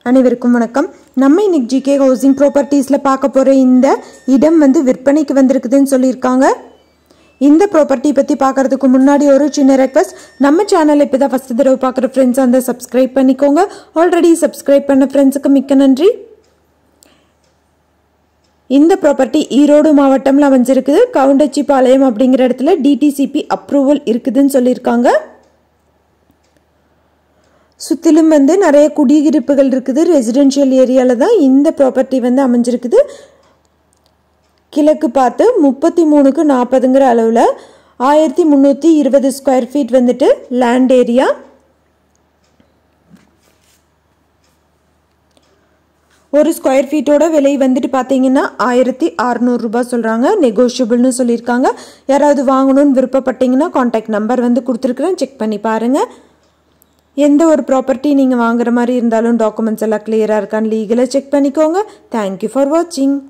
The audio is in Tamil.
அனைவருக்கும் வணக்கம் நம்ம இன்னைக்கு ஜிகே ஹவுசிங் ப்ராப்பர்ட்டிஸில் பார்க்க போகிற இந்த இடம் வந்து விற்பனைக்கு வந்திருக்குதுன்னு சொல்லியிருக்காங்க இந்த ப்ராப்பர்ட்டி பற்றி பார்க்கறதுக்கு முன்னாடி ஒரு சின்ன ரெக்வஸ்ட் நம்ம சேனல் இப்போ தான் ஃபஸ்ட்டு தடவை பார்க்குற ஃப்ரெண்ட்ஸ் அந்த சப்ஸ்கிரைப் பண்ணிக்கோங்க ஆல்ரெடி சப்ஸ்கிரைப் பண்ண ஃப்ரெண்ட்ஸுக்கு மிக்க நன்றி இந்த ப்ராப்பர்ட்டி ஈரோடு மாவட்டம்ல அமைஞ்சிருக்குது கவுண்டச்சிபாளையம் அப்படிங்கிற இடத்துல டிடிசிபி அப்ரூவல் இருக்குதுன்னு சொல்லியிருக்காங்க சுற்றிலும் வந்து நிறைய குடியிருப்புகள் இருக்குது ரெசிடென்ஷியல் ஏரியாவில் தான் இந்த ப்ராப்பர்ட்டி வந்து அமைஞ்சிருக்குது கிழக்கு பார்த்து முப்பத்தி மூணுக்கு நாற்பதுங்கிற அளவில் ஆயிரத்தி முந்நூற்றி இருபது ஸ்கொயர் ஃபீட் வந்துட்டு லேண்ட் ஏரியா ஒரு ஸ்கொயர் ஃபீட்டோட விலை வந்துட்டு பார்த்தீங்கன்னா ஆயிரத்தி அறநூறுரூபா சொல்கிறாங்க நெகோஷியபிள்னு சொல்லியிருக்காங்க யாராவது வாங்கணும்னு விருப்பப்பட்டீங்கன்னா காண்டாக்ட் நம்பர் வந்து கொடுத்துருக்குறேன் செக் பண்ணி பாருங்கள் எந்த ஒரு ப்ராப்பர்ட்டி நீங்கள் வாங்குற மாதிரி இருந்தாலும் டாக்குமெண்ட்ஸ் எல்லாம் கிளியராக இருக்கான்னு லீகலாக செக் பண்ணிக்கோங்க தேங்க்யூ ஃபார் வாட்சிங்